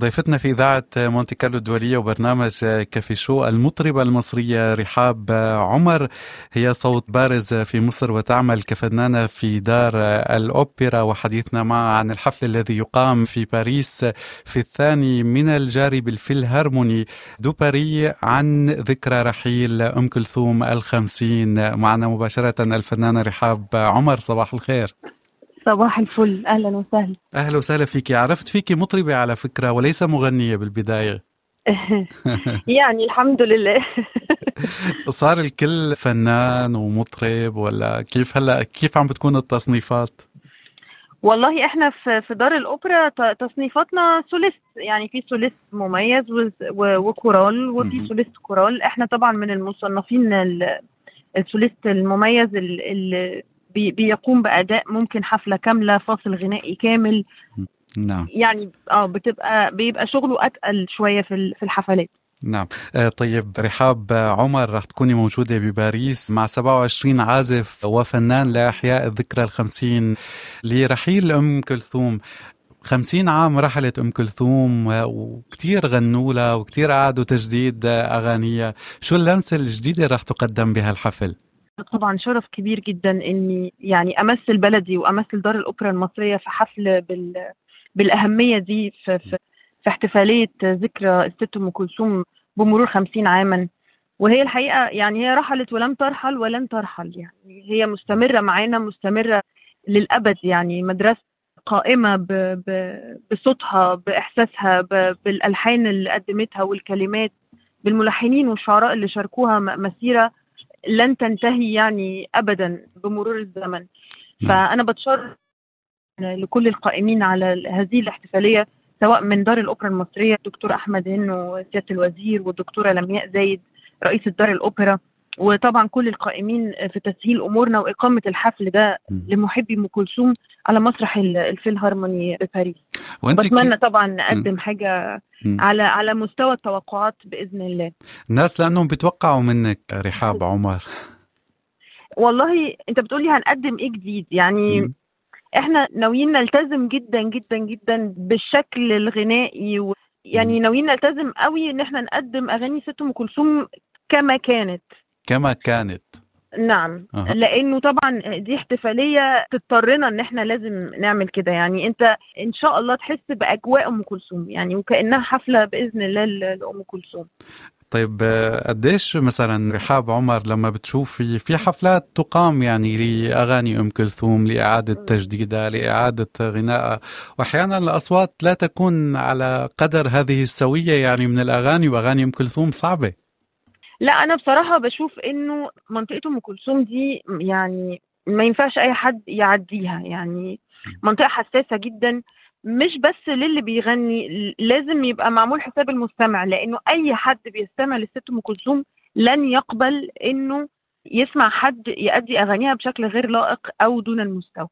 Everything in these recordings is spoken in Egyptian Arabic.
ضيفتنا في إذاعة مونتي كارلو الدولية وبرنامج كافي شو المطربة المصرية رحاب عمر هي صوت بارز في مصر وتعمل كفنانة في دار الأوبرا وحديثنا معها عن الحفل الذي يقام في باريس في الثاني من الجاري بالفيلهارموني دو باري عن ذكرى رحيل أم كلثوم الخمسين معنا مباشرة الفنانة رحاب عمر صباح الخير صباح الفل اهلا وسهلا اهلا وسهلا فيك عرفت فيك مطربه على فكره وليس مغنيه بالبدايه يعني الحمد لله صار الكل فنان ومطرب ولا كيف هلا كيف عم بتكون التصنيفات والله احنا في في دار الاوبرا تصنيفاتنا سوليست يعني في سوليست مميز وكورال وفي سوليست كورال احنا طبعا من المصنفين السوليست المميز اللي بيقوم باداء ممكن حفله كامله فاصل غنائي كامل نعم يعني اه بتبقى بيبقى شغله اتقل شويه في في الحفلات نعم آه طيب رحاب عمر رح تكوني موجودة بباريس مع 27 عازف وفنان لإحياء الذكرى الخمسين لرحيل أم كلثوم خمسين عام رحلت أم كلثوم وكتير غنوا لها وكتير قعدوا تجديد أغانيها شو اللمسة الجديدة رح تقدم بها الحفل؟ طبعا شرف كبير جدا اني يعني امثل بلدي وامثل دار الاوبرا المصريه في حفل بال بالاهميه دي في, في, في احتفاليه ذكرى الست ام كلثوم بمرور خمسين عاما وهي الحقيقه يعني هي رحلت ولم ترحل ولن ترحل يعني هي مستمره معانا مستمره للابد يعني مدرسه قائمه ب ب بصوتها باحساسها بالالحان اللي قدمتها والكلمات بالملحنين والشعراء اللي شاركوها مسيره لن تنتهي يعني ابدا بمرور الزمن فانا بتشرف لكل القائمين على هذه الاحتفاليه سواء من دار الاوبرا المصريه الدكتور احمد هنو سياده الوزير والدكتوره لمياء زايد رئيسه دار الاوبرا وطبعا كل القائمين في تسهيل امورنا واقامه الحفل ده لمحبي ام كلثوم على مسرح الفيلهارموني بباريس بتمنى طبعا نقدم حاجه م. على على مستوى التوقعات باذن الله الناس لانهم بيتوقعوا منك رحاب عمر والله انت بتقولي هنقدم ايه جديد يعني م. احنا ناويين نلتزم جدا جدا جدا بالشكل الغنائي و... يعني ناويين نلتزم قوي ان احنا نقدم اغاني ست ام كلثوم كما كانت كما كانت نعم أه. لانه طبعا دي احتفاليه تضطرنا ان احنا لازم نعمل كده يعني انت ان شاء الله تحس باجواء ام كلثوم يعني وكانها حفله باذن الله لام كلثوم طيب قديش مثلا رحاب عمر لما بتشوفي في حفلات تقام يعني لاغاني ام كلثوم لاعاده تجديدها لاعاده غنائها واحيانا الاصوات لا تكون على قدر هذه السويه يعني من الاغاني واغاني ام كلثوم صعبه لا انا بصراحه بشوف انه منطقه ام كلثوم دي يعني ما ينفعش اي حد يعديها يعني منطقه حساسه جدا مش بس للي بيغني لازم يبقى معمول حساب المستمع لانه اي حد بيستمع لست ام كلثوم لن يقبل انه يسمع حد يأدي اغانيها بشكل غير لائق او دون المستوى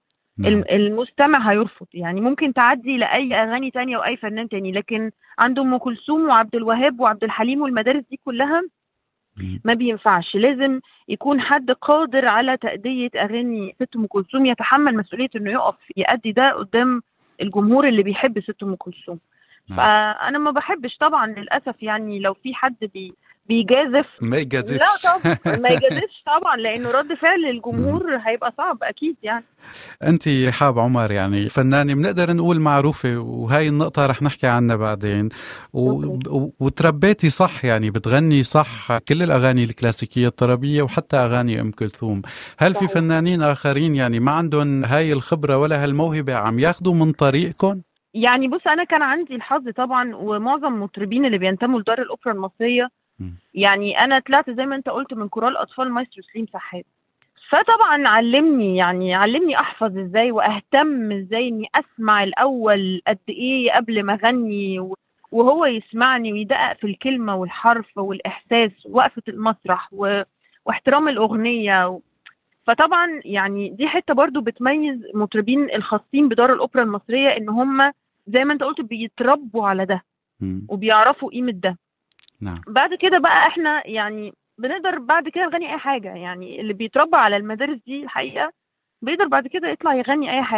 المستمع هيرفض يعني ممكن تعدي لاي اغاني تانية واي فنان تاني لكن عند ام كلثوم وعبد الوهاب وعبد الحليم والمدارس دي كلها ما بينفعش لازم يكون حد قادر على تأدية أغاني ست أم كلثوم يتحمل مسؤولية إنه يقف يأدي ده قدام الجمهور اللي بيحب ست أم كلثوم فأنا ما بحبش طبعا للأسف يعني لو في حد بي بيجازف ما يجازفش لا طبعا ما يجازفش طبعا لانه رد فعل الجمهور هيبقى صعب اكيد يعني انت رحاب عمر يعني فنانه بنقدر نقول معروفه وهي النقطه رح نحكي عنها بعدين و... وتربيتي صح يعني بتغني صح كل الاغاني الكلاسيكيه الطربيه وحتى اغاني ام كلثوم هل في فنانين اخرين يعني ما عندهم هاي الخبره ولا هالموهبه عم ياخذوا من طريقكم يعني بص انا كان عندي الحظ طبعا ومعظم المطربين اللي بينتموا لدار الاوبرا المصريه يعني انا طلعت زي ما انت قلت من كورال اطفال مايسترو سليم سحاب فطبعا علمني يعني علمني احفظ ازاي واهتم ازاي اني اسمع الاول قد ايه قبل ما اغني وهو يسمعني ويدقق في الكلمه والحرف والاحساس وقفه المسرح و... واحترام الاغنيه و... فطبعا يعني دي حته برضو بتميز مطربين الخاصين بدار الاوبرا المصريه ان هم زي ما انت قلت بيتربوا على ده وبيعرفوا قيمه ده نعم. بعد كده بقى احنا يعني بنقدر بعد كده نغني اي حاجه يعني اللي بيتربى على المدارس دي الحقيقه بيقدر بعد كده يطلع يغني اي حاجه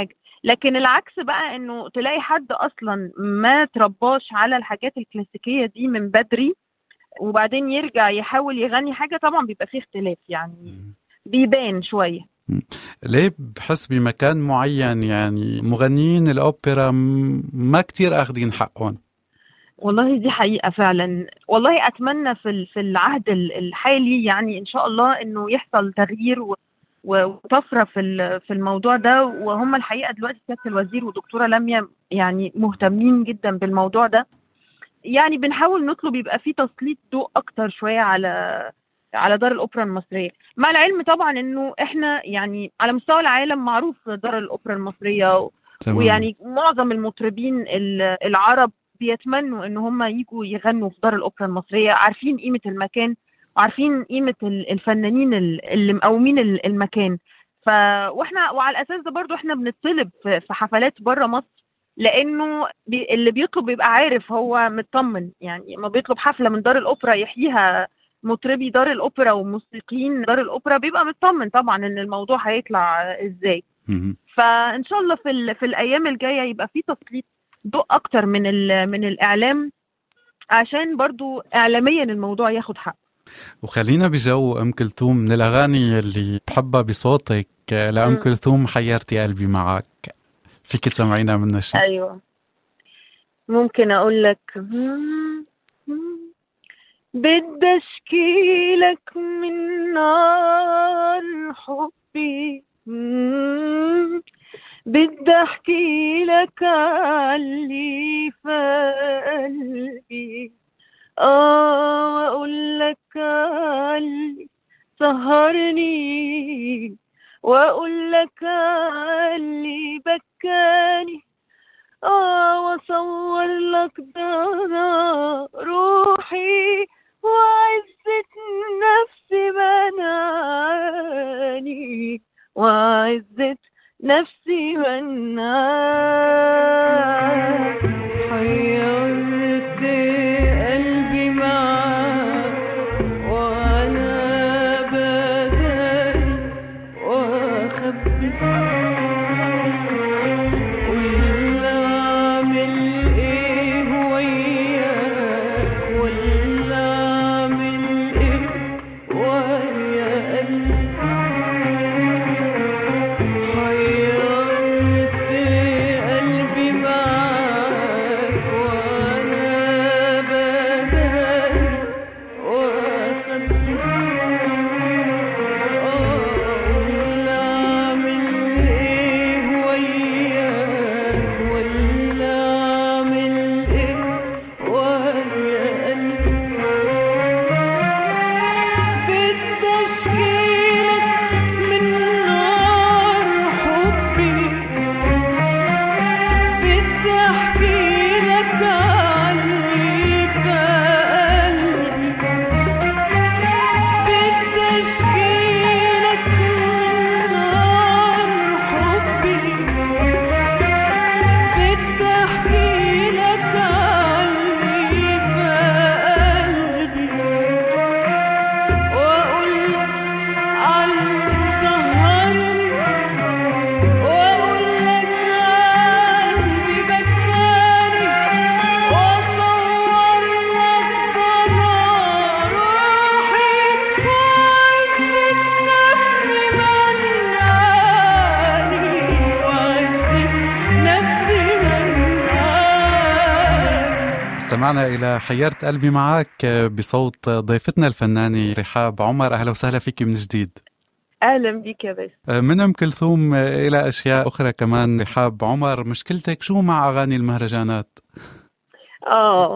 لكن العكس بقى انه تلاقي حد اصلا ما ترباش على الحاجات الكلاسيكيه دي من بدري وبعدين يرجع يحاول يغني حاجه طبعا بيبقى فيه اختلاف يعني بيبان شويه ليه بحس بمكان معين يعني مغنيين الأوبرا ما كتير أخذين حقهم والله دي حقيقة فعلا والله أتمنى في في العهد الحالي يعني إن شاء الله إنه يحصل تغيير وطفرة في في الموضوع ده وهم الحقيقة دلوقتي سيادة الوزير ودكتورة لميا يعني مهتمين جدا بالموضوع ده يعني بنحاول نطلب يبقى في تسليط ضوء أكتر شوية على على دار الأوبرا المصرية مع العلم طبعا إنه إحنا يعني على مستوى العالم معروف دار الأوبرا المصرية تمام. ويعني معظم المطربين العرب بيتمنوا ان هم يجوا يغنوا في دار الاوبرا المصريه عارفين قيمه المكان وعارفين قيمه الفنانين اللي مقومين المكان ف واحنا وعلى الاساس ده برضو احنا بنطلب في حفلات بره مصر لانه بي اللي بيطلب بيبقى عارف هو مطمن يعني ما بيطلب حفله من دار الاوبرا يحييها مطربي دار الاوبرا وموسيقيين دار الاوبرا بيبقى مطمن طبعا ان الموضوع هيطلع ازاي فان شاء الله في في الايام الجايه يبقى في تسليط ضوء اكتر من من الاعلام عشان برضو اعلاميا الموضوع ياخد حق وخلينا بجو ام كلثوم من الاغاني اللي بحبها بصوتك لام كلثوم حيرتي قلبي معك فيك تسمعينا منها شيء ايوه ممكن اقول لك بدي اشكي لك من نار حبي بدي احكي لك اللي في قلبي اه واقول لك اللي سهرني واقول لك اللي بكاني اه واصور لك ده روحي وعزة نفسي مناني وعزة نفسي والنار حيرت قلبي معاك وانا بداري واخبي ولا اعمل ايه وياك ولا اعمل ايه ويا قلبي حيرت قلبي معاك وانا بداري واخبي ولا اعمل ايه وياك ولا اعمل ايه ويا قلبي بدي اشكيلك من نار حبي بدي احكي لك اللي في قلبي بدي اشكيلك من نار حبي بدي احكي لك اللي في قلبي واقول لك على سهرني واقول لك اللي بكاني واصور لك ضنا روحي وعزة نفسي مناني وعزة نفسي مناني استمعنا إلى حيرت قلبي معك بصوت ضيفتنا الفنانة رحاب عمر أهلا وسهلا فيك من جديد اهلا بيك يا باشا من أم كلثوم إلى أشياء أخرى كمان رحاب عمر مشكلتك شو مع أغاني المهرجانات؟ اه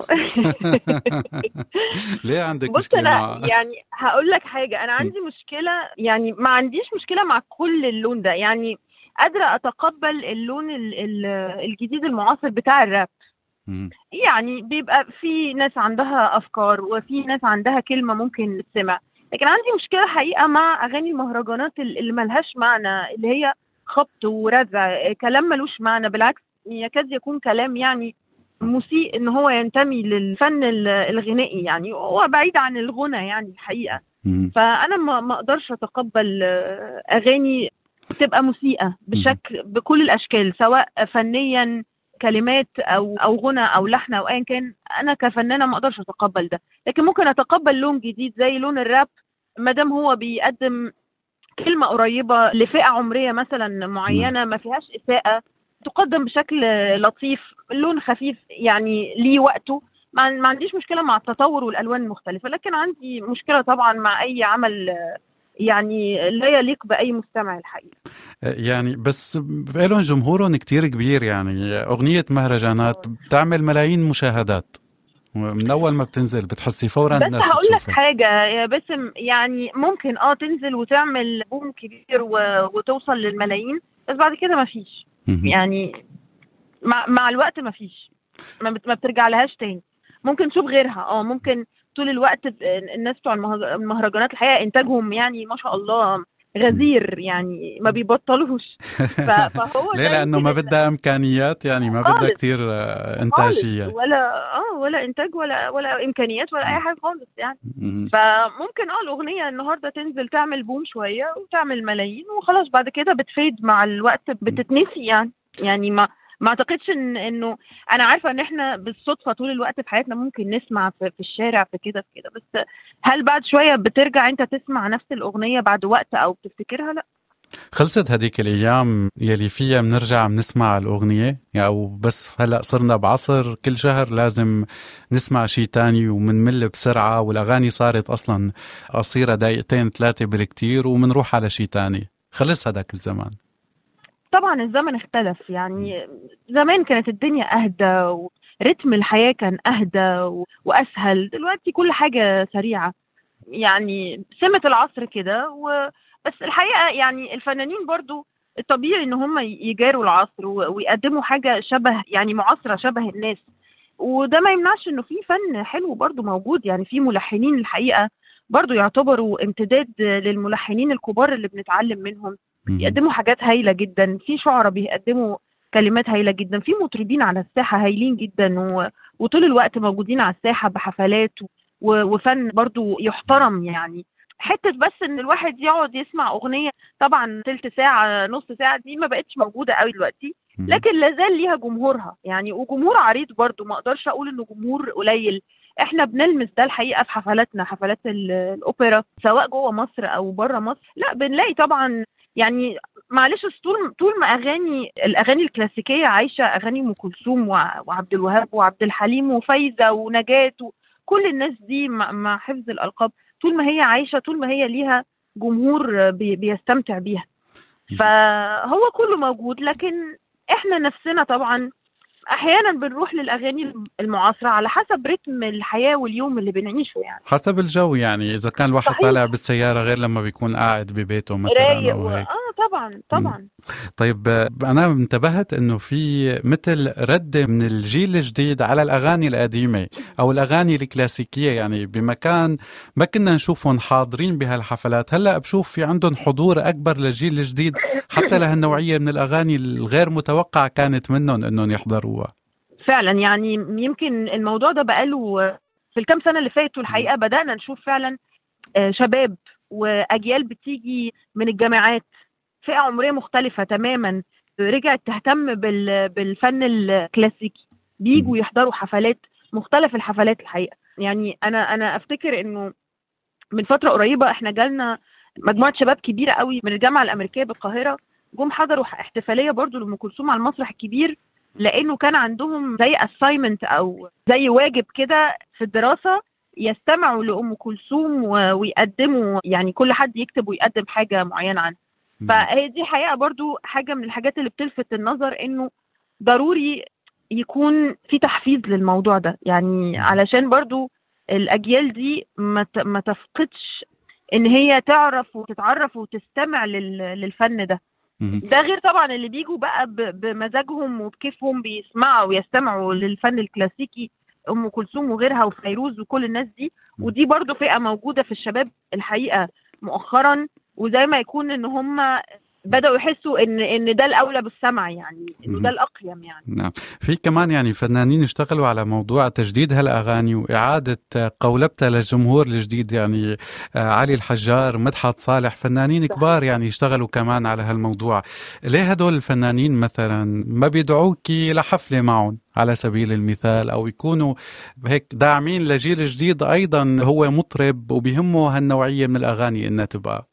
ليه عندك بص مشكلة انا مع يعني هقول لك حاجه انا عندي مشكله يعني ما عنديش مشكله مع كل اللون ده يعني قادره اتقبل اللون ال- ال- الجديد المعاصر بتاع الراب مم. يعني بيبقى في ناس عندها افكار وفي ناس عندها كلمه ممكن تسمع لكن عندي مشكله حقيقه مع اغاني المهرجانات ال- اللي ملهاش معنى اللي هي خبط ورزع كلام ملوش معنى بالعكس يكاد يكون كلام يعني مسيء ان هو ينتمي للفن ال- الغنائي يعني هو بعيد عن الغنى يعني الحقيقه مم. فانا ما ما اقدرش اتقبل آه، اغاني بتبقى مسيئه بشكل بكل الاشكال سواء فنيا كلمات او او غنى او لحن او ايا كان انا كفنانه ما اقدرش اتقبل ده لكن ممكن اتقبل لون جديد زي لون الراب ما دام هو بيقدم كلمه قريبه لفئه عمريه مثلا معينه ما فيهاش اساءه تقدم بشكل لطيف لون خفيف يعني ليه وقته ما ما عنديش مشكله مع التطور والالوان المختلفه لكن عندي مشكله طبعا مع اي عمل آه، يعني لا يليق باي مستمع الحقيقه يعني بس لهم جمهورهم كتير كبير يعني أغنية مهرجانات بتعمل ملايين مشاهدات من أول ما بتنزل بتحسي فورا بس الناس هقول لك بتشوفها حاجه يا باسم يعني ممكن اه تنزل وتعمل بوم كبير و... وتوصل للملايين بس بعد كده ما فيش مهم. يعني مع, مع الوقت ما فيش ما, بت... ما بترجع لهاش تاني ممكن تشوف غيرها اه ممكن طول الوقت ب- الناس بتوع المهج- المهرجانات الحقيقه انتاجهم يعني ما شاء الله غزير يعني ما بيبطلوش ف... فهو ليه ده لأنه ما يمكن بدها إمكانيات يعني ما بدها خالص. كتير آه، خالص إنتاجية ولا اه ولا انتاج ولا ولا امكانيات ولا اي حاجه خالص يعني مهم. فممكن اه الاغنيه النهارده تنزل تعمل بوم شويه وتعمل ملايين وخلاص بعد كده بتفيد مع الوقت بتتنسي يعني يعني ما ما اعتقدش ان انه انا عارفه ان احنا بالصدفه طول الوقت في حياتنا ممكن نسمع في, في الشارع في كده في كده بس هل بعد شويه بترجع انت تسمع نفس الاغنيه بعد وقت او بتفتكرها لا خلصت هديك الأيام يلي فيها بنرجع بنسمع الأغنية يعني أو بس هلأ صرنا بعصر كل شهر لازم نسمع شي تاني ومنمل بسرعة والأغاني صارت أصلا قصيرة دقيقتين ثلاثة بالكتير ومنروح على شي تاني خلص هداك الزمان طبعا الزمن اختلف يعني زمان كانت الدنيا اهدى ورتم الحياه كان اهدى و- واسهل دلوقتي كل حاجه سريعه يعني سمة العصر كده و... بس الحقيقه يعني الفنانين برضو الطبيعي ان هم يجاروا العصر و... ويقدموا حاجه شبه يعني معاصره شبه الناس وده ما يمنعش انه في فن حلو برضو موجود يعني في ملحنين الحقيقه برضو يعتبروا امتداد للملحنين الكبار اللي بنتعلم منهم مهم. بيقدموا حاجات هايله جدا في شعراء بيقدموا كلمات هايله جدا في مطربين على الساحه هايلين جدا و... وطول الوقت موجودين على الساحه بحفلات و... وفن برضو يحترم يعني حته بس ان الواحد يقعد يسمع اغنيه طبعا تلت ساعه نص ساعه دي ما بقتش موجوده قوي دلوقتي مهم. لكن لازال ليها جمهورها يعني وجمهور عريض برضو ما اقدرش اقول انه جمهور قليل احنا بنلمس ده الحقيقه في حفلاتنا حفلات ال- الاوبرا سواء جوه مصر او بره مصر لا بنلاقي طبعا يعني معلش أصل طول طول ما اغاني الاغاني الكلاسيكيه عايشه اغاني ام كلثوم وع- وعبد الوهاب وعبد الحليم وفايزه ونجاة وكل الناس دي مع مع حفظ الالقاب طول ما هي عايشه طول ما هي ليها جمهور بي- بيستمتع بيها فهو كله موجود لكن احنا نفسنا طبعا احيانا بنروح للاغاني المعاصره على حسب رتم الحياه واليوم اللي بنعيشه يعني حسب الجو يعني إذا كان الواحد صحيح. طالع بالسيارة غير لما بيكون قاعد ببيته مثلا رايق أو و... هيك اه طبعا طبعا طيب آه، أنا انتبهت إنه في مثل رد من الجيل الجديد على الأغاني القديمة أو الأغاني الكلاسيكية يعني بمكان ما كنا نشوفهم حاضرين بهالحفلات هلأ بشوف في عندهم حضور أكبر للجيل الجديد حتى لهالنوعية من الأغاني الغير متوقع كانت منهم إنهم يحضروها فعلا يعني يمكن الموضوع ده بقاله في الكام سنه اللي فاتوا الحقيقه بدانا نشوف فعلا آه، شباب واجيال بتيجي من الجامعات فئه عمريه مختلفه تماما رجعت تهتم بال- بالفن الكلاسيكي بيجوا يحضروا حفلات مختلف الحفلات الحقيقه يعني انا انا افتكر انه من فتره قريبه احنا جالنا مجموعه شباب كبيره قوي من الجامعه الامريكيه بالقاهره جم حضروا احتفاليه برضو لام كلثوم على المسرح الكبير لانه كان عندهم زي اساينمنت او زي واجب كده في الدراسه يستمعوا لام كلثوم و- ويقدموا يعني كل حد يكتب ويقدم حاجه معينه عنها فهي دي حقيقه برضو حاجه من الحاجات اللي بتلفت النظر انه ضروري يكون في تحفيز للموضوع ده يعني علشان برضو الاجيال دي ما ت- ما تفقدش ان هي تعرف وتتعرف وتستمع لل- للفن ده مهم. ده غير طبعا اللي بيجوا بقى ب- بمزاجهم وبكيفهم بيسمعوا ويستمعوا للفن الكلاسيكي ام كلثوم وغيرها وفيروز وكل الناس دي ودي برضو فئه موجوده في الشباب الحقيقه مؤخرا وزي ما يكون ان هم بداوا يحسوا ان ان ده الاولى بالسمع يعني انه مهم. ده الاقيم يعني نعم في كمان يعني فنانين اشتغلوا على موضوع تجديد هالأغاني وإعادة قولبتها للجمهور الجديد يعني آه، علي الحجار مدحت صالح فنانين صحيح. كبار يعني اشتغلوا كمان على هالموضوع ليه هدول الفنانين مثلا ما بيدعوكي لحفلة معهم على سبيل المثال أو يكونوا هيك داعمين لجيل جديد أيضا هو مطرب وبيهمه هالنوعية من الأغاني إنها تبقى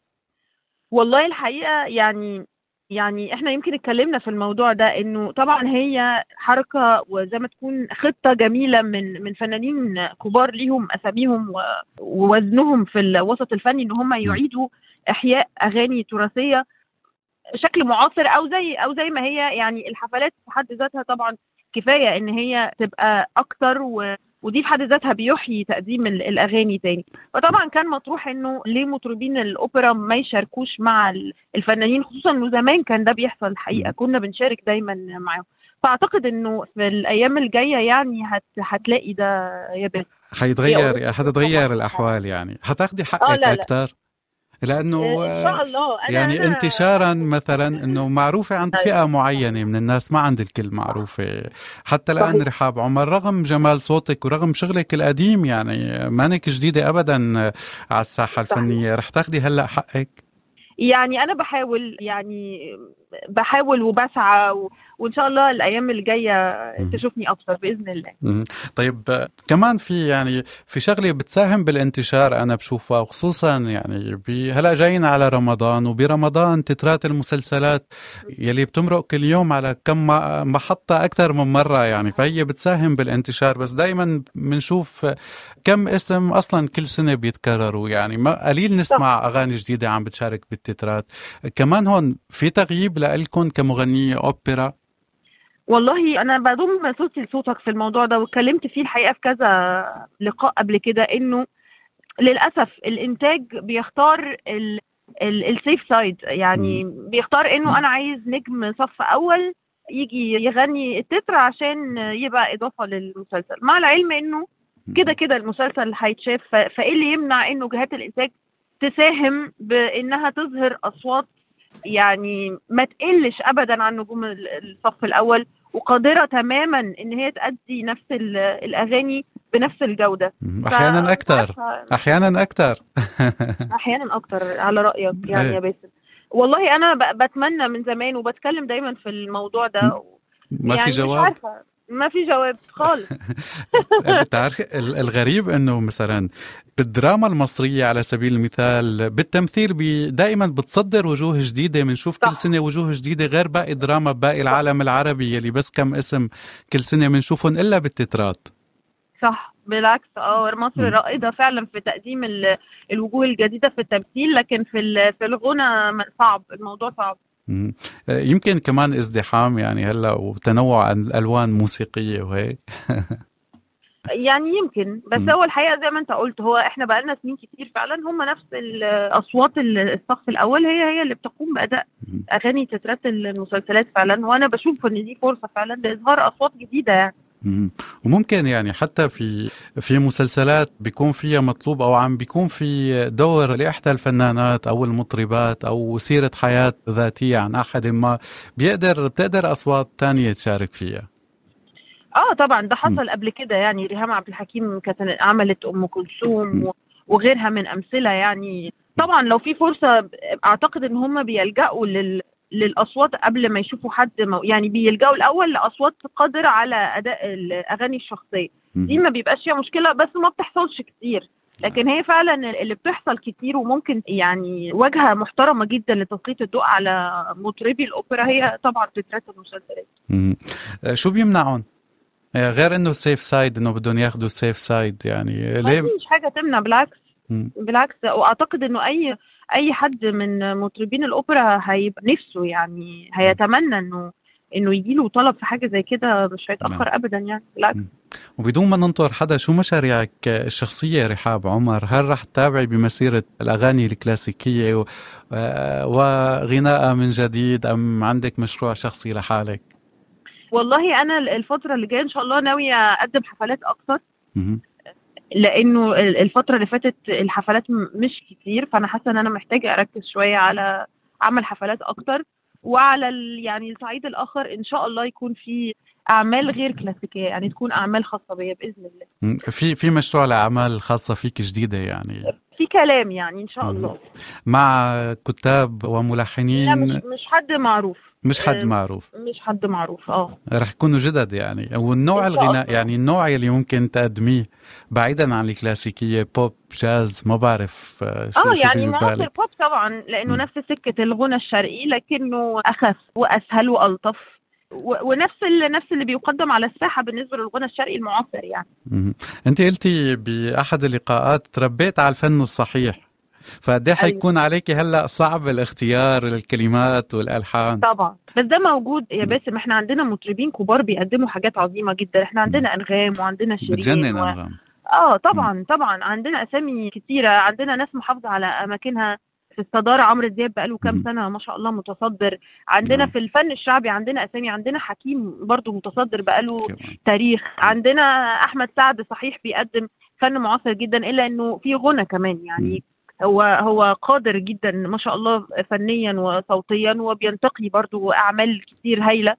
والله الحقيقه يعني يعني احنا يمكن اتكلمنا في الموضوع ده انه طبعا هي حركه وزي ما تكون خطه جميله من من فنانين كبار ليهم اساميهم و- ووزنهم في الوسط الفني ان هم يعيدوا احياء اغاني تراثيه بشكل معاصر او زي او زي ما هي يعني الحفلات في حد ذاتها طبعا كفايه ان هي تبقى اكتر و ودي في حد ذاتها بيحيي تقديم ال- الاغاني تاني فطبعا كان مطروح انه ليه مطربين الاوبرا ما يشاركوش مع ال- الفنانين خصوصا انه زمان كان ده بيحصل الحقيقه مم. كنا بنشارك دايما معاهم فاعتقد انه في الايام الجايه يعني هت هتلاقي ده يا بنت حيتغير حتتغير طبعاً. الأحوال يعني حتاخدي آه، حقك لا، لا. أكثر لأنه ان شاء الله أنا يعني أنا انتشارا مثلا انه معروفه عند أيوة. فئه معينه من الناس ما عند الكل معروفه حتى الان صحيح. رحاب عمر رغم جمال صوتك ورغم شغلك القديم يعني مانك جديده ابدا على الساحه صحيح. الفنيه رح تاخدي هلا حقك يعني انا بحاول يعني بحاول وبسعى و... وان شاء الله الايام الجايه مم. تشوفني ابصر باذن الله مم. طيب آه، كمان في يعني في شغله بتساهم بالانتشار انا بشوفها وخصوصا يعني ب- هلا جايين على رمضان وبرمضان تترات المسلسلات يلي بتمرق كل يوم على كم م- محطه اكثر من مره يعني فهي بتساهم بالانتشار بس دائما بنشوف كم اسم اصلا كل سنه بيتكرروا يعني ما قليل نسمع اغاني جديده عم بتشارك بالتترات كمان هون في تغييب لكم كمغنيه اوبرا والله انا بضم صوتي لصوتك في الموضوع ده واتكلمت فيه الحقيقه في كذا لقاء قبل كده انه للاسف الانتاج بيختار ال... ال... السيف سايد يعني بيختار انه انا عايز نجم صف اول يجي يغني التتر عشان يبقى اضافه للمسلسل مع العلم انه كده كده المسلسل هيتشاف ف- فايه اللي يمنع انه جهات الانتاج تساهم بانها تظهر اصوات يعني ما تقلش ابدا عن نجوم ال- الصف الاول وقادره تماما ان هي تأدي نفس ال- الاغاني بنفس الجوده مم. ف- احيانا اكثر عارفة، احيانا اكثر احيانا اكتر على رايك يعني إيه. يا باسم والله انا ب- بتمنى من زمان وبتكلم دايما في الموضوع ده ما يعني في مش جواب عارفة، ما في جواب خالص بتعرف ال- الغريب انه مثلا بالدراما المصريه على سبيل المثال بالتمثيل بي دائما بتصدر وجوه جديده بنشوف كل صح. سنه وجوه جديده غير باقي دراما باقي العالم العربي يلي بس كم اسم كل سنه بنشوفهم الا بالتترات صح بالعكس اه مصر مم. رائده فعلا في تقديم ال- الوجوه الجديده في التمثيل لكن في ال- في الغنى م- صعب الموضوع صعب مم. آه، يمكن كمان ازدحام يعني هلا وتنوع الالوان موسيقيه وهيك يعني يمكن بس مم. هو الحقيقه زي ما انت قلت هو احنا بقالنا سنين كتير فعلا هم نفس الاصوات ال- الصف الاول هي هي اللي بتقوم باداء مم. اغاني تترات المسلسلات فعلا وانا بشوف ان دي فرصه فعلا لاظهار اصوات جديده يعني مم. وممكن يعني حتى في في مسلسلات بيكون فيها مطلوب او عم بيكون في دور لاحدى الفنانات او المطربات او سيره حياه ذاتيه عن احد ما بيقدر بتقدر اصوات تانية تشارك فيها اه طبعا ده حصل قبل كده يعني ريهام عبد الحكيم كانت عملت ام كلثوم و- وغيرها من امثله يعني طبعا لو في فرصه اعتقد ان هم بيلجأوا لل للاصوات قبل ما يشوفوا حد مو يعني بيلجأوا الاول لاصوات قادره على اداء الاغاني الشخصيه دي ما بيبقاش فيها مشكله بس ما بتحصلش كتير لكن هي فعلا اللي بتحصل كتير وممكن يعني واجهه محترمه جدا لتسليط الضوء على مطربي الاوبرا هي طبعا تترات المسلسلات مم. آه، شو بيمنعهم؟ آه، غير انه السيف سايد انه بدهم ياخذوا السيف سايد يعني ما ليه؟ فيش حاجه تمنع بالعكس مم. بالعكس واعتقد انه اي اي حد من مطربين الاوبرا هيبقى نفسه يعني هيتمنى انه انه يجي له طلب في حاجه زي كده مش هيتاخر ابدا يعني بالعكس وبدون ما ننطر حدا شو مشاريعك الشخصية رحاب عمر هل رح تتابعي بمسيرة الأغاني الكلاسيكية و- آه، وغناء من جديد أم عندك مشروع شخصي لحالك والله انا الفتره اللي جايه ان شاء الله ناويه اقدم حفلات اكتر مهم. لانه الفتره اللي فاتت الحفلات م- مش كتير فانا حاسه ان انا محتاجه اركز شويه على عمل حفلات اكتر وعلى ال يعني الصعيد الاخر ان شاء الله يكون في اعمال غير كلاسيكيه يعني تكون اعمال خاصه بيا باذن الله مم. في في مشروع لاعمال خاصه فيك جديده يعني في كلام يعني ان شاء مم. الله مع كتاب لا وملحنين مش مش حد معروف مش حد آه، معروف مش حد معروف اه رح يكونوا جدد يعني والنوع إن شاء الغناء الله. يعني النوع اللي ممكن تقدميه بعيدا عن الكلاسيكيه بوب جاز ما بعرف آه، شو اه شو يعني في معاصر ببالك بوب طبعا لانه مم. نفس سكه الغنى الشرقي لكنه اخف واسهل والطف و- ونفس ال- نفس اللي بيقدم على الساحه بالنسبه للغنى الشرقي المعاصر يعني مهم. انت قلتي باحد اللقاءات تربيت على الفن الصحيح فقد ايه أيوة. حيكون عليك هلا صعب الاختيار الكلمات والالحان طبعا بس ده موجود يا باسم احنا عندنا مطربين كبار بيقدموا حاجات عظيمه جدا احنا عندنا انغام وعندنا شيرين بتجنن و... انغام اه طبعا طبعا عندنا اسامي كتيره عندنا ناس محافظه على اماكنها في الصداره عمرو دياب بقاله كام مم. سنه ما شاء الله متصدر عندنا نعم. في الفن الشعبي عندنا اسامي عندنا حكيم برضو متصدر بقاله كمان. تاريخ عندنا احمد سعد صحيح بيقدم فن معاصر جدا الا انه في غنى كمان يعني هو هو قادر جدا ما شاء الله فنيا وصوتيا وبينتقي برضو اعمال كتير هايله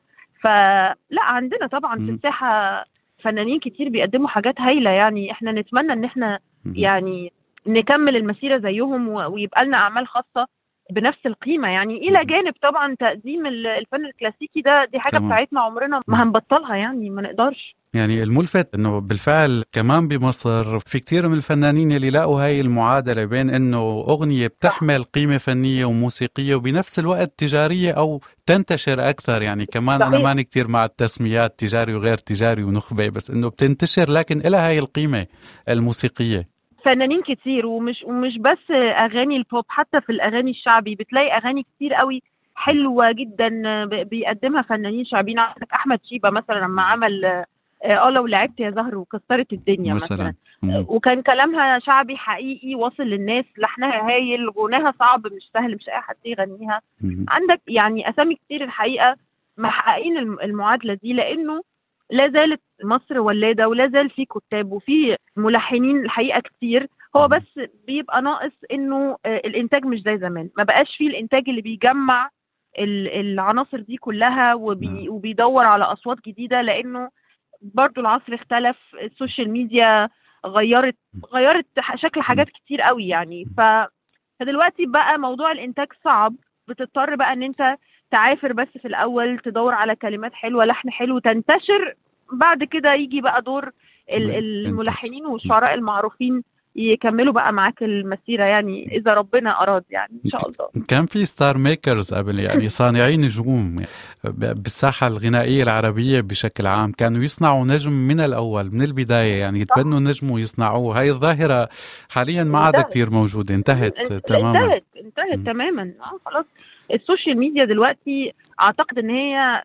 فلا عندنا طبعا في مم. الساحه فنانين كتير بيقدموا حاجات هايله يعني احنا نتمنى ان احنا مهم. يعني نكمل المسيره زيهم و- ويبقى لنا اعمال خاصه بنفس القيمه يعني الى مم. جانب طبعا تقديم ال- الفن الكلاسيكي ده دي حاجه تمام. بتاعتنا عمرنا ما هنبطلها يعني ما نقدرش يعني الملفت انه بالفعل كمان بمصر في كثير من الفنانين اللي لاقوا هاي المعادله بين انه اغنيه بتحمل قيمه فنيه وموسيقيه وبنفس الوقت تجاريه او تنتشر اكثر يعني كمان انا صحيح. ماني كثير مع التسميات تجاري وغير تجاري ونخبه بس انه بتنتشر لكن لها هاي القيمه الموسيقيه فنانين كتير ومش ومش بس اغاني البوب حتى في الاغاني الشعبي بتلاقي اغاني كتير قوي حلوه جدا ب- بيقدمها فنانين شعبيين عندك احمد شيبه مثلا لما عمل اه آه، لو لعبت يا زهر وكسرت الدنيا مثلا, مثلا مم. وكان كلامها شعبي حقيقي واصل للناس لحنها هايل غناها صعب مش سهل مش اي حد يغنيها مم. عندك يعني اسامي كتير الحقيقه محققين الم- المعادله دي لانه لا زالت مصر ولاده ولا زال في كتاب وفي ملحنين الحقيقه كتير هو بس بيبقى ناقص انه آه، الانتاج مش زي زمان ما بقاش فيه الانتاج اللي بيجمع ال- العناصر دي كلها وبي نعم. وبيدور على اصوات جديده لانه برضو العصر اختلف السوشيال ميديا غيرت غيرت ح- شكل حاجات كتير قوي يعني ف فدلوقتي بقى موضوع الانتاج صعب بتضطر بقى ان انت تعافر بس في الاول تدور على كلمات حلوه لحن حلو تنتشر بعد كده يجي بقى دور ال- الإنتاج. الملحنين والشعراء المعروفين يكملوا بقى معاك المسيره يعني اذا ربنا اراد يعني ان شاء الله كان في ستار ميكرز قبل يعني صانعين نجوم ب- بالساحة الغنائية العربية بشكل عام كانوا يصنعوا نجم من الأول من البداية يعني يتبنوا نجم ويصنعوه هاي الظاهرة حاليا ما عادها انتهت. كتير موجودة انتهت انت- تماما انتهت انتهت مم. تماما اه خلاص السوشيال ميديا دلوقتي اعتقد ان هي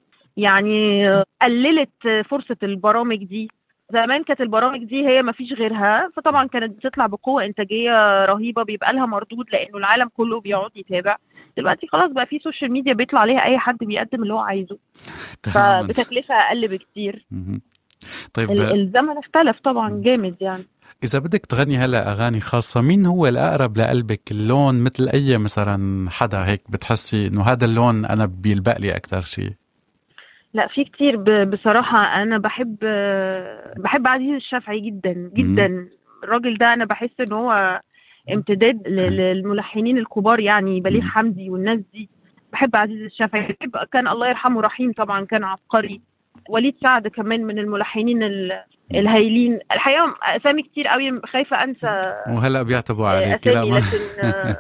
يعني قللت فرصه البرامج دي زمان كانت البرامج دي هي ما فيش غيرها فطبعا كانت بتطلع بقوه انتاجيه رهيبه بيبقى لها مردود لانه العالم كله بيقعد يتابع دلوقتي خلاص بقى في سوشيال ميديا بيطلع عليها اي حد بيقدم اللي هو عايزه تماما فبتكلفه اقل بكتير مهم. طيب ال- الزمن اختلف طبعا جامد يعني إذا بدك تغني هلا أغاني خاصة مين هو الأقرب لقلبك اللون مثل أي مثلا حدا هيك بتحسي إنه هذا اللون أنا بيلبق لي أكثر شيء لا في كتير ب- بصراحة أنا بحب بحب عزيز الشافعي جدا جدا الراجل ده أنا بحس إن هو امتداد ل- للملحنين الكبار يعني بليغ مم. حمدي والناس دي بحب عزيز الشافعي بحب كان الله يرحمه رحيم طبعا كان عبقري وليد سعد كمان من الملحنين ال- الهايلين الحقيقة أسامي كتير قوي خايفة أنسى وهلا بيعتبوا عليك لا أسامي ما لكن آه،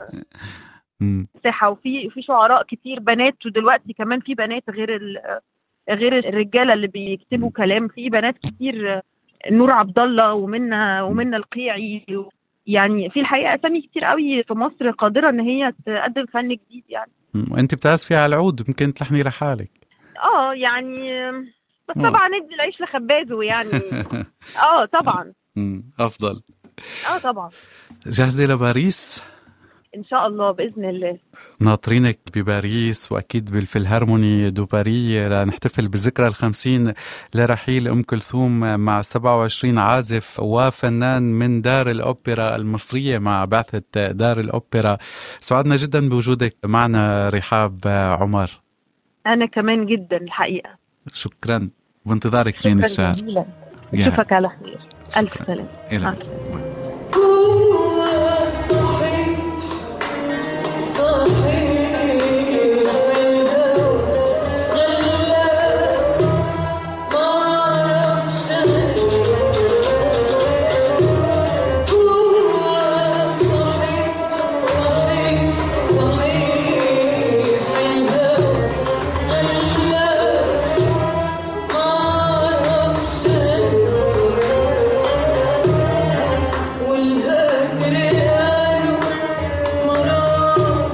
مم. ساحه وفي في شعراء كتير بنات ودلوقتي كمان في بنات غير ال- غير الرجاله اللي بيكتبوا مم. كلام في بنات كتير نور عبد الله ومنى ومنى القيعي يعني في الحقيقه اسامي كتير قوي في مصر قادره ان هي تقدم فن جديد يعني مم. وأنت بتعزفي على العود يمكن تلحني لحالك اه يعني بس آه. طبعا ندي العيش لخبازه يعني اه طبعا مم. أفضل اه طبعا جاهزة لباريس؟ ان شاء الله باذن الله ناطرينك بباريس واكيد بالفلهارموني دو باري لنحتفل بالذكرى الخمسين لرحيل ام كلثوم مع 27 عازف وفنان من دار الاوبرا المصريه مع بعثه دار الاوبرا سعدنا جدا بوجودك معنا رحاب عمر انا كمان جدا الحقيقه شكرا بانتظارك اثنين شكرا الشهر جزيلا يا اشوفك على خير الف شكراً. سلامه إلى مع هو صحيح صحيح الهوى غلاب معرفش هو صحيح صحيح صحيح الهوى غلاب معرفش والهجر قالوا مرار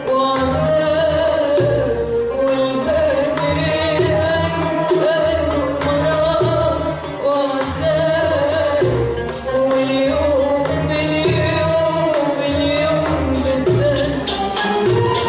وعذاب والهجر قالوا مرار وعذاب واليوم باليوم باليوم بالسنة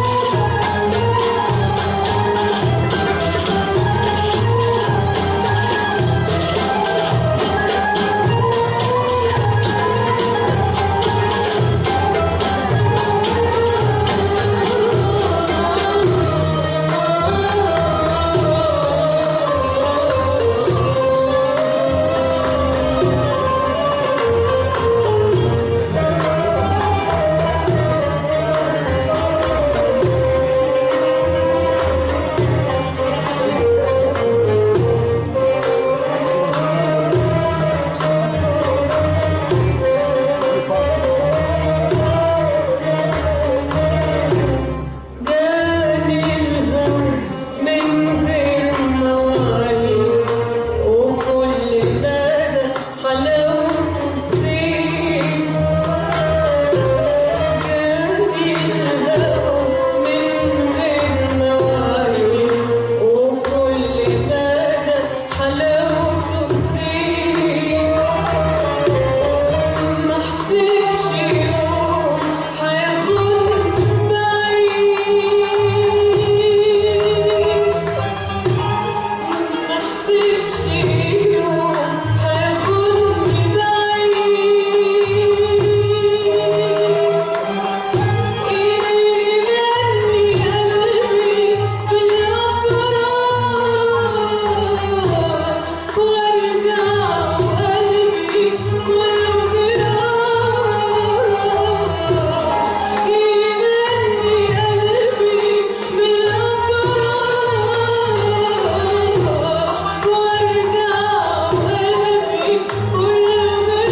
جاني الهوى من غير مواعيد وكل مدى حلاوته تزيد جاني الهوى من غير مواعيد وكل مدى حلاوته تزيد ما حسيتش يوم هياخد بعيد ما حسيتش يوم هياخدني بعيد يغني قلبي في الأفراح وارجع وقلبي كله جراح يغني قلبي في الأفراح وارجع وقلبي كله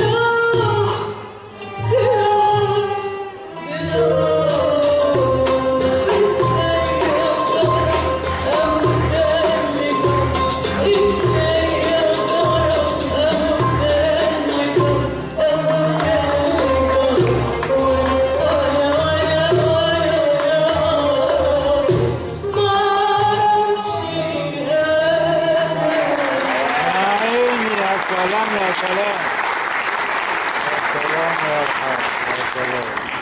جراح جراح يا عيني يا سلام يا سلام يا سلام يا رحمن يا سلام